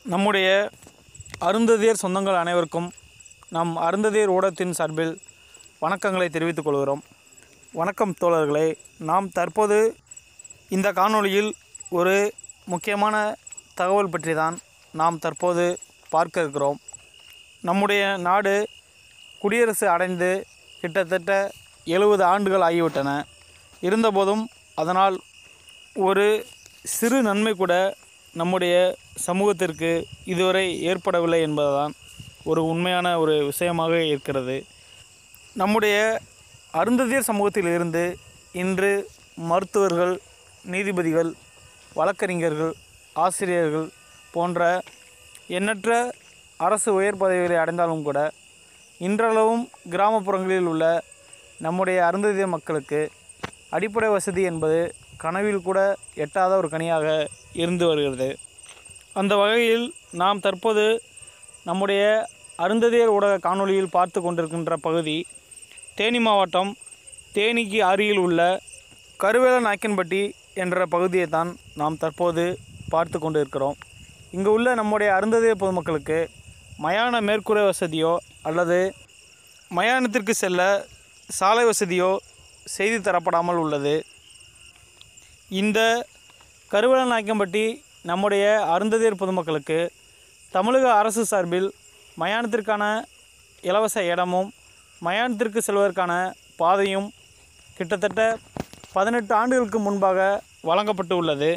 நம்முடைய அருந்ததியர் சொந்தங்கள் அனைவருக்கும் நம் அருந்ததியர் ஊடகத்தின் சார்பில் வணக்கங்களை தெரிவித்துக் கொள்கிறோம் வணக்கம் தோழர்களே நாம் தற்போது இந்த காணொளியில் ஒரு முக்கியமான தகவல் பற்றி தான் நாம் தற்போது பார்க்க இருக்கிறோம் நம்முடைய நாடு குடியரசு அடைந்து கிட்டத்தட்ட எழுபது ஆண்டுகள் ஆகிவிட்டன இருந்தபோதும் அதனால் ஒரு சிறு நன்மை கூட நம்முடைய சமூகத்திற்கு இதுவரை ஏற்படவில்லை என்பதுதான் ஒரு உண்மையான ஒரு விஷயமாக இருக்கிறது நம்முடைய அருந்ததியர் சமூகத்தில் இருந்து இன்று மருத்துவர்கள் நீதிபதிகள் வழக்கறிஞர்கள் ஆசிரியர்கள் போன்ற எண்ணற்ற அரசு உயர் பதவிகளை அடைந்தாலும் கூட இன்றளவும் கிராமப்புறங்களில் உள்ள நம்முடைய அருந்ததியர் மக்களுக்கு அடிப்படை வசதி என்பது கனவில் கூட எட்டாத ஒரு கனியாக இருந்து வருகிறது அந்த வகையில் நாம் தற்போது நம்முடைய அருந்ததியர் ஊடக காணொளியில் பார்த்து கொண்டிருக்கின்ற பகுதி தேனி மாவட்டம் தேனிக்கு அருகில் உள்ள கருவேல நாயக்கன்பட்டி என்ற பகுதியை தான் நாம் தற்போது பார்த்து கொண்டு இருக்கிறோம் இங்கு உள்ள நம்முடைய அருந்ததியர் பொதுமக்களுக்கு மயான மேற்கூரை வசதியோ அல்லது மயானத்திற்கு செல்ல சாலை வசதியோ செய்து தரப்படாமல் உள்ளது இந்த கருவலநாயக்கம்பட்டி நம்முடைய அருந்ததியர் பொதுமக்களுக்கு தமிழக அரசு சார்பில் மயானத்திற்கான இலவச இடமும் மயானத்திற்கு செல்வதற்கான பாதையும் கிட்டத்தட்ட பதினெட்டு ஆண்டுகளுக்கு முன்பாக வழங்கப்பட்டு உள்ளது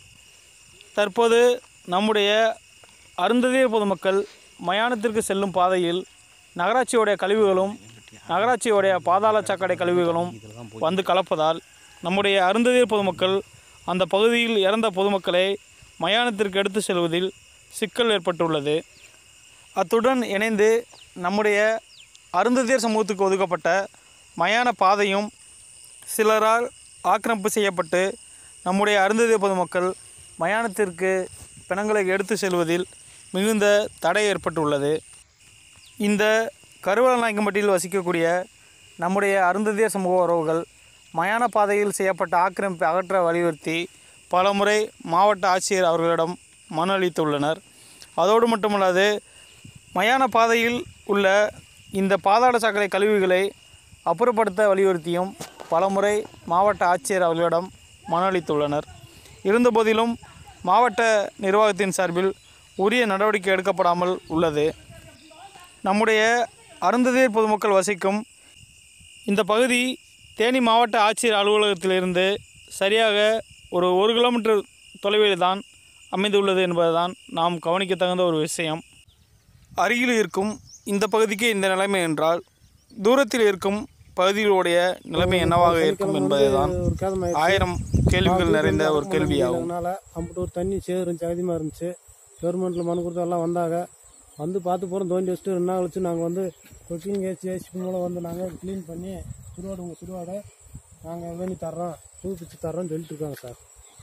தற்போது நம்முடைய அருந்ததியர் பொதுமக்கள் மயானத்திற்கு செல்லும் பாதையில் நகராட்சியுடைய கழிவுகளும் நகராட்சியுடைய பாதாள சாக்கடை கழிவுகளும் வந்து கலப்பதால் நம்முடைய அருந்ததியர் பொதுமக்கள் அந்த பகுதியில் இறந்த பொதுமக்களை மயானத்திற்கு எடுத்து செல்வதில் சிக்கல் ஏற்பட்டுள்ளது அத்துடன் இணைந்து நம்முடைய அருந்ததியர் சமூகத்துக்கு ஒதுக்கப்பட்ட மயான பாதையும் சிலரால் ஆக்கிரமிப்பு செய்யப்பட்டு நம்முடைய அருந்ததியர் பொதுமக்கள் மயானத்திற்கு பிணங்களை எடுத்து செல்வதில் மிகுந்த தடை ஏற்பட்டுள்ளது இந்த கருவலநாயக்கம்பட்டியில் வசிக்கக்கூடிய நம்முடைய அருந்ததியர் சமூக உறவுகள் மயான பாதையில் செய்யப்பட்ட ஆக்கிரமிப்பை அகற்ற வலியுறுத்தி பலமுறை மாவட்ட ஆட்சியர் அவர்களிடம் மனு அளித்துள்ளனர் அதோடு மட்டுமல்லாது மயான பாதையில் உள்ள இந்த பாதாள சாக்கடை கழிவுகளை அப்புறப்படுத்த வலியுறுத்தியும் பலமுறை மாவட்ட ஆட்சியர் அவர்களிடம் மனு அளித்துள்ளனர் இருந்தபோதிலும் மாவட்ட நிர்வாகத்தின் சார்பில் உரிய நடவடிக்கை எடுக்கப்படாமல் உள்ளது நம்முடைய அருந்ததியர் பொதுமக்கள் வசிக்கும் இந்த பகுதி தேனி மாவட்ட ஆட்சியர் அலுவலகத்திலிருந்து சரியாக ஒரு ஒரு கிலோமீட்டர் தொலைவில் தான் அமைந்துள்ளது என்பதுதான் நாம் கவனிக்க தகுந்த ஒரு விஷயம் அருகில் இருக்கும் இந்த பகுதிக்கு இந்த நிலைமை என்றால் தூரத்தில் இருக்கும் பகுதிகளுடைய நிலைமை என்னவாக இருக்கும் என்பதுதான் ஒரு கேதம் ஆயிரம் கேள்விகள் நிறைந்த ஒரு கேள்வியாகும் அதனால அம்பிட்டு ஒரு தண்ணி சேறு இருந்துச்சு அதிகமாக இருந்துச்சு கவர்மெண்ட்டில் மனு கொடுத்து எல்லாம் வந்தாங்க வந்து பார்த்து போகிறோம் தோண்டி வச்சுட்டு ரெண்டு நாள் கழிச்சு நாங்கள் வந்து கொக்கிங் ஏசி ஏசிபி மூலம் வந்து நாங்கள் க்ளீன் பண்ணி சுடுவாடு உங்கள் சுடுவாடை நாங்கள் வேணி தர்றோம் புதுப்பிச்சு தர்றோம்னு சொல்லிட்டு இருக்காங்க சார்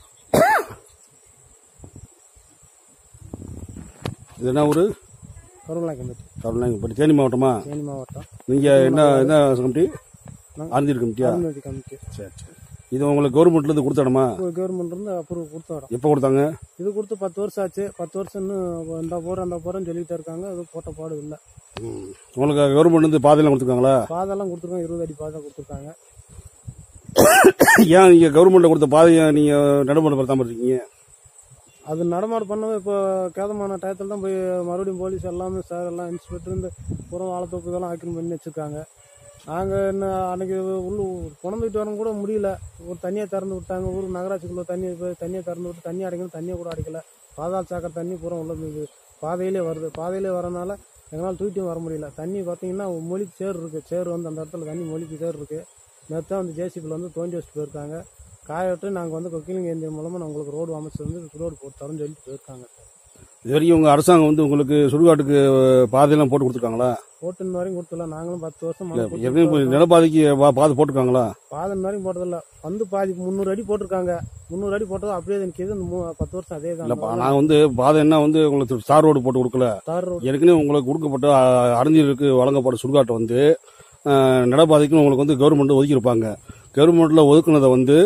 இது என்ன ஊர் கருவலாய் கமிட்டி கருணாங்கப்பட்டி தேனி மாவட்டமா தேனி மாவட்டம் நீங்கள் என்ன என்ன கமிட்டி ஆந்திர கமிட்டியா கருமதி கமிட்டி சரி சரி இது உங்களுக்கு கவர்மெண்ட்லேருந்து கொடுத்த இடமா கவர்மெண்ட் இருந்து அப்ரூவ் கொடுத்த வரோம் எப்போ கொடுத்தாங்க இது கொடுத்து பத்து வருஷம் ஆச்சு பத்து வருஷம் இன்னும் இந்த போகிறோம் அந்த போகிறோம்னு சொல்லிட்டு இருக்காங்க அது போட்ட பாடு இல்லை உங்களுக்கு கவர்மெண்ட்லேருந்து பாதையெல்லாம் கொடுத்துருக்காங்களா பாதெல்லாம் கொடுத்துருக்காங்க இருபது அடி பாதை கொடுத்துருக்காங்க ஏன் நீங்கள் கவர்மெண்ட்டில் கொடுத்த பாதையை நீங்கள் நடைமுறைப்படுத்தாமல் இருக்கீங்க அது நடமாடு பண்ணவே இப்போ கேதமான டயத்தில் தான் போய் மறுபடியும் போலீஸ் எல்லாமே சார் எல்லாம் இன்ஸ்பெக்டர் இந்த புறம் வாழைத்தோப்பு இதெல்லாம் ஆக்கிரம் பண்ணி வச்சுருக்காங்க நாங்கள் என்ன அன்னைக்கு உள்ள குழந்தைட்டு வர கூட முடியல ஒரு தண்ணியை திறந்து விட்டாங்க ஊர் நகராட்சிக்குள்ள தண்ணி போய் தண்ணியை திறந்து விட்டு தண்ணி அடைக்கணும் தண்ணியை கூட அடைக்கல பாதாள சாக்கடை தண்ணி பூரா உள்ள இது பாதையிலே வருது பாதையிலே வரனால எங்களால் தூக்கிட்டும் வர முடியல தண்ணி பார்த்தீங்கன்னா மொழிக்கு சேர் இருக்குது சேர் வந்து அந்த இடத்துல தண்ணி மொழிக்கு சேர் இருக்குது நேற்று வந்து ஜேசிபியில் வந்து தோண்டி வச்சுட்டு போயிருக்காங்க காய விட்டு நாங்கள் வந்து கொக்கிலிங் இயந்திரம் மூலமாக நான் உங்களுக்கு ரோடு அமைச்சு வந்து ரோடு போட்டு தரேன்னு சொல்லிட்டு போயிருக்காங்க இது வரைக்கும் உங்கள் அரசாங்கம் வந்து உங்களுக்கு சுடுகாட்டுக்கு பாதையெல்லாம் போட்டு கொடுத்துருக்காங்களா போட்டு இன்ன வரைக்கும் கொடுத்துல நாங்களும் பத்து வருஷம் இல்லை மழை போட்டு ஏற்கனவே இப்போ நிலப்பாதைக்கு பா- பாதை போட்டிருக்காங்களா பாதை இன்ன வரைக்கும் போட்டதில்ல வந்து பாதி முந்நூறு அடி போட்டிருக்காங்க முந்நூறு அடி போட்டது அப்படியே நிற்கிது இந்த மூ- பத்து வருஷம் அதே இல்லைப்பா தான் நான் வந்து பாதை என்ன வந்து உங்களுக்கு ஸ்டார் ரோடு போட்டு கொடுக்கல தார் ரோடு ஏற்கனவே உங்களுக்கு கொடுக்கப்பட்ட அ- அறிஞருக்கு வழங்கப்பட்ட சுடுகாட்டை வந்து அஹ், நடைபாதைக்குன்னு உங்களுக்கு வந்து கவர்மெண்ட் ஒதுக்கியிருப்பாங்க கவர்மெண்ட்டில் ஒதுக்குனதை வந்து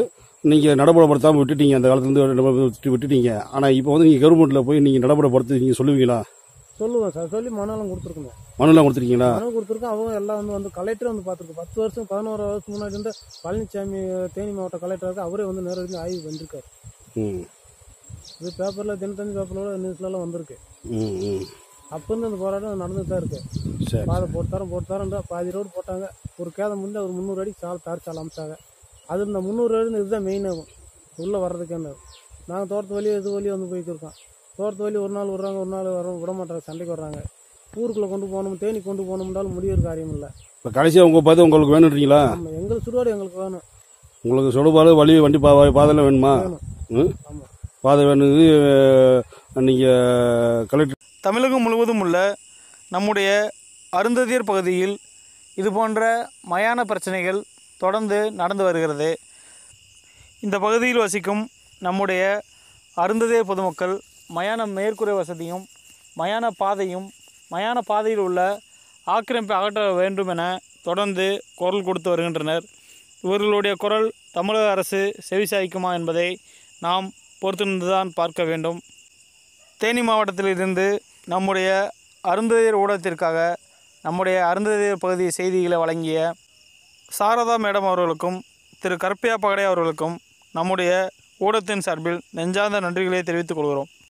நீங்கள் நடைமுறைப்படுத்தாமல் விட்டுட்டீங்க அந்த காலத்துலேருந்து நடைமுறைப்படுத்தி விட்டுட்டீங்க ஆனால் இப்போ வந்து நீங்கள் கவர்மெண்ட்டில் போய் நீங்கள் நடைமுறைப்படுத்தி நீங்கள் சொல்லுவீங்களா சொல்லுவேன் சார் சொல்லி மனநலம் கொடுத்துருக்கணும் மனுலாம் கொடுத்துருக்கீங்களா மனு கொடுத்துருக்கோம் அவங்க எல்லாம் வந்து வந்து கலெக்டர் வந்து பார்த்துருக்கு பத்து வருஷம் பதினோரு வருஷம் முன்னாடி இருந்த பழனிசாமி தேனி மாவட்ட கலெக்டருக்கு அவரே வந்து நேரடி ஆய்வு பண்ணிருக்காரு ம் இது பேப்பரில் தினத்தந்தி பேப்பரில் நியூஸ்லலாம் வந்திருக்கு ம் ம் அப்போ இருந்து அந்த போராட்டம் நடந்துட்டு தான் இருக்கு சரி பாதை போட்டு தரோம் போட்டு தரோம்டா பாதி ரோடு போட்டாங்க ஒரு கேதம் முடிஞ்சு ஒரு முந்நூறு அடி சால் தார் சால் அமைச்சாங்க அது இந்த முந்நூறு அடி இதுதான் மெயின் ஆகும் உள்ளே வர்றதுக்கு என்ன நாங்கள் தோட்டத்து வழியே இது வழியே வந்து போய்க்கிருக்கோம் தோட்டத்து வழி ஒரு நாள் விட்றாங்க ஒரு நாள் வர விட மாட்டாங்க சண்டைக்கு வர்றாங்க ஊருக்குள்ளே கொண்டு போகணும் தேனி கொண்டு போகணும்னாலும் முடியிற காரியம் இல்லை இப்போ கடைசியாக உங்கள் பார்த்து உங்களுக்கு வேணுன்றீங்களா நம்ம எங்கள் சுடுவாடு எங்களுக்கு வேணும் உங்களுக்கு சுடுபாடு வழி வண்டி பா பாதைலாம் வேணுமா வேணும் ம் ஆமாம் பாதை வேணுது நீங்கள் கலெக்டர் தமிழகம் முழுவதும் உள்ள நம்முடைய அருந்ததியர் பகுதியில் இது போன்ற மயான பிரச்சனைகள் தொடர்ந்து நடந்து வருகிறது இந்த பகுதியில் வசிக்கும் நம்முடைய அருந்ததியர் பொதுமக்கள் மயான மேற்கூரை வசதியும் மயான பாதையும் மயான பாதையில் உள்ள ஆக்கிரமிப்பை அகற்ற வேண்டும் என தொடர்ந்து குரல் கொடுத்து வருகின்றனர் இவர்களுடைய குரல் தமிழக அரசு செவிசாய்க்குமா என்பதை நாம் பொறுத்திருந்துதான் பார்க்க வேண்டும் தேனி மாவட்டத்திலிருந்து நம்முடைய அருந்ததியர் ஊடகத்திற்காக நம்முடைய அருந்ததியர் பகுதி செய்திகளை வழங்கிய சாரதா மேடம் அவர்களுக்கும் திரு கருப்பையா பகடை அவர்களுக்கும் நம்முடைய ஊடகத்தின் சார்பில் நெஞ்சார்ந்த நன்றிகளை தெரிவித்துக் கொள்கிறோம்